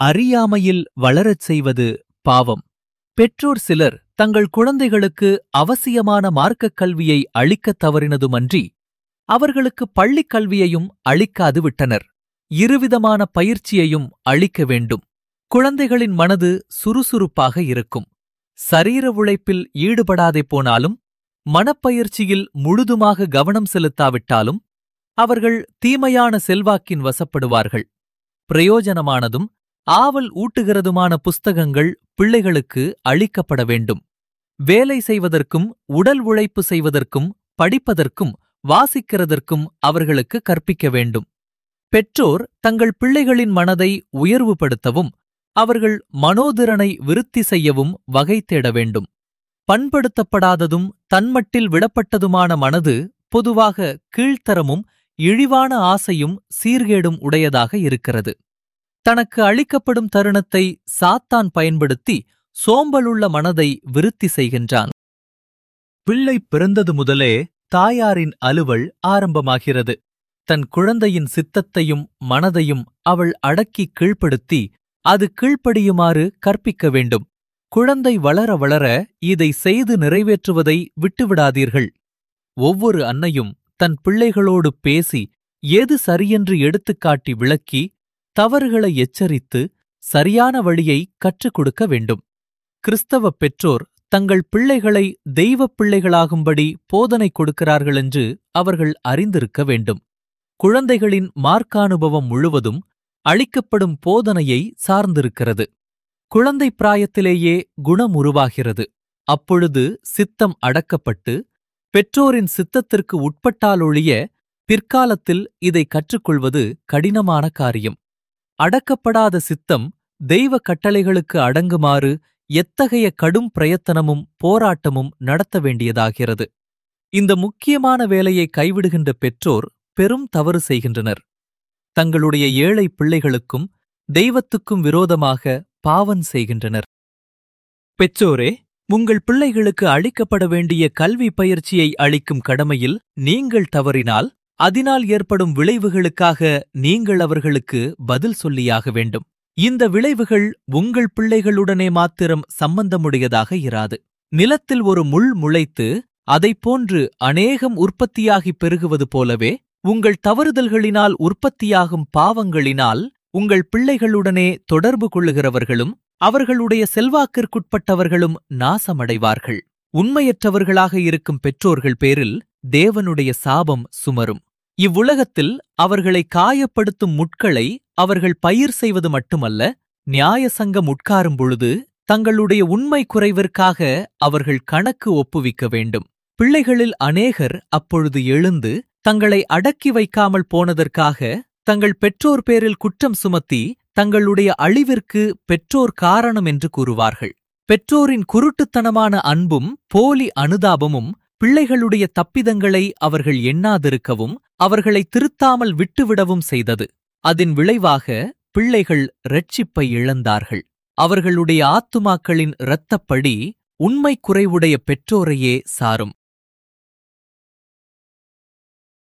அறியாமையில் வளரச் செய்வது பாவம் பெற்றோர் சிலர் தங்கள் குழந்தைகளுக்கு அவசியமான மார்க்கக் கல்வியை அளிக்கத் தவறினதுமன்றி அவர்களுக்கு பள்ளிக் கல்வியையும் அளிக்காது விட்டனர் இருவிதமான பயிற்சியையும் அளிக்க வேண்டும் குழந்தைகளின் மனது சுறுசுறுப்பாக இருக்கும் சரீர உழைப்பில் ஈடுபடாதே போனாலும் மனப்பயிற்சியில் முழுதுமாக கவனம் செலுத்தாவிட்டாலும் அவர்கள் தீமையான செல்வாக்கின் வசப்படுவார்கள் பிரயோஜனமானதும் ஆவல் ஊட்டுகிறதுமான புஸ்தகங்கள் பிள்ளைகளுக்கு அளிக்கப்பட வேண்டும் வேலை செய்வதற்கும் உடல் உழைப்பு செய்வதற்கும் படிப்பதற்கும் வாசிக்கிறதற்கும் அவர்களுக்கு கற்பிக்க வேண்டும் பெற்றோர் தங்கள் பிள்ளைகளின் மனதை உயர்வுபடுத்தவும் அவர்கள் மனோதிறனை விருத்தி செய்யவும் வகை தேட வேண்டும் பண்படுத்தப்படாததும் தன்மட்டில் விடப்பட்டதுமான மனது பொதுவாக கீழ்த்தரமும் இழிவான ஆசையும் சீர்கேடும் உடையதாக இருக்கிறது தனக்கு அளிக்கப்படும் தருணத்தை சாத்தான் பயன்படுத்தி சோம்பலுள்ள மனதை விருத்தி செய்கின்றான் பிள்ளை பிறந்தது முதலே தாயாரின் அலுவல் ஆரம்பமாகிறது தன் குழந்தையின் சித்தத்தையும் மனதையும் அவள் அடக்கி கீழ்ப்படுத்தி அது கீழ்ப்படியுமாறு கற்பிக்க வேண்டும் குழந்தை வளர வளர இதை செய்து நிறைவேற்றுவதை விட்டுவிடாதீர்கள் ஒவ்வொரு அன்னையும் தன் பிள்ளைகளோடு பேசி எது சரியென்று எடுத்துக்காட்டி விளக்கி தவறுகளை எச்சரித்து சரியான வழியை கற்றுக் கொடுக்க வேண்டும் கிறிஸ்தவ பெற்றோர் தங்கள் பிள்ளைகளை தெய்வப் பிள்ளைகளாகும்படி போதனை கொடுக்கிறார்கள் என்று அவர்கள் அறிந்திருக்க வேண்டும் குழந்தைகளின் மார்க்கானுபவம் முழுவதும் அளிக்கப்படும் போதனையை சார்ந்திருக்கிறது குழந்தை பிராயத்திலேயே குணம் உருவாகிறது அப்பொழுது சித்தம் அடக்கப்பட்டு பெற்றோரின் சித்தத்திற்கு உட்பட்டாலொழிய பிற்காலத்தில் இதை கற்றுக்கொள்வது கடினமான காரியம் அடக்கப்படாத சித்தம் தெய்வ கட்டளைகளுக்கு அடங்குமாறு எத்தகைய கடும் பிரயத்தனமும் போராட்டமும் நடத்த வேண்டியதாகிறது இந்த முக்கியமான வேலையை கைவிடுகின்ற பெற்றோர் பெரும் தவறு செய்கின்றனர் தங்களுடைய ஏழை பிள்ளைகளுக்கும் தெய்வத்துக்கும் விரோதமாக பாவன் செய்கின்றனர் பெற்றோரே உங்கள் பிள்ளைகளுக்கு அளிக்கப்பட வேண்டிய கல்வி பயிற்சியை அளிக்கும் கடமையில் நீங்கள் தவறினால் அதனால் ஏற்படும் விளைவுகளுக்காக நீங்கள் அவர்களுக்கு பதில் சொல்லியாக வேண்டும் இந்த விளைவுகள் உங்கள் பிள்ளைகளுடனே மாத்திரம் சம்பந்தமுடையதாக இராது நிலத்தில் ஒரு முள் முளைத்து அதைப் போன்று அநேகம் உற்பத்தியாகி பெருகுவது போலவே உங்கள் தவறுதல்களினால் உற்பத்தியாகும் பாவங்களினால் உங்கள் பிள்ளைகளுடனே தொடர்பு கொள்ளுகிறவர்களும் அவர்களுடைய செல்வாக்கிற்குட்பட்டவர்களும் நாசமடைவார்கள் உண்மையற்றவர்களாக இருக்கும் பெற்றோர்கள் பேரில் தேவனுடைய சாபம் சுமரும் இவ்வுலகத்தில் அவர்களை காயப்படுத்தும் முட்களை அவர்கள் பயிர் செய்வது மட்டுமல்ல நியாய சங்கம் உட்காரும் பொழுது தங்களுடைய உண்மை குறைவிற்காக அவர்கள் கணக்கு ஒப்புவிக்க வேண்டும் பிள்ளைகளில் அநேகர் அப்பொழுது எழுந்து தங்களை அடக்கி வைக்காமல் போனதற்காக தங்கள் பெற்றோர் பேரில் குற்றம் சுமத்தி தங்களுடைய அழிவிற்கு பெற்றோர் காரணம் என்று கூறுவார்கள் பெற்றோரின் குருட்டுத்தனமான அன்பும் போலி அனுதாபமும் பிள்ளைகளுடைய தப்பிதங்களை அவர்கள் எண்ணாதிருக்கவும் அவர்களை திருத்தாமல் விட்டுவிடவும் செய்தது அதன் விளைவாக பிள்ளைகள் இரட்சிப்பை இழந்தார்கள் அவர்களுடைய ஆத்துமாக்களின் இரத்தப்படி உண்மை குறைவுடைய பெற்றோரையே சாரும்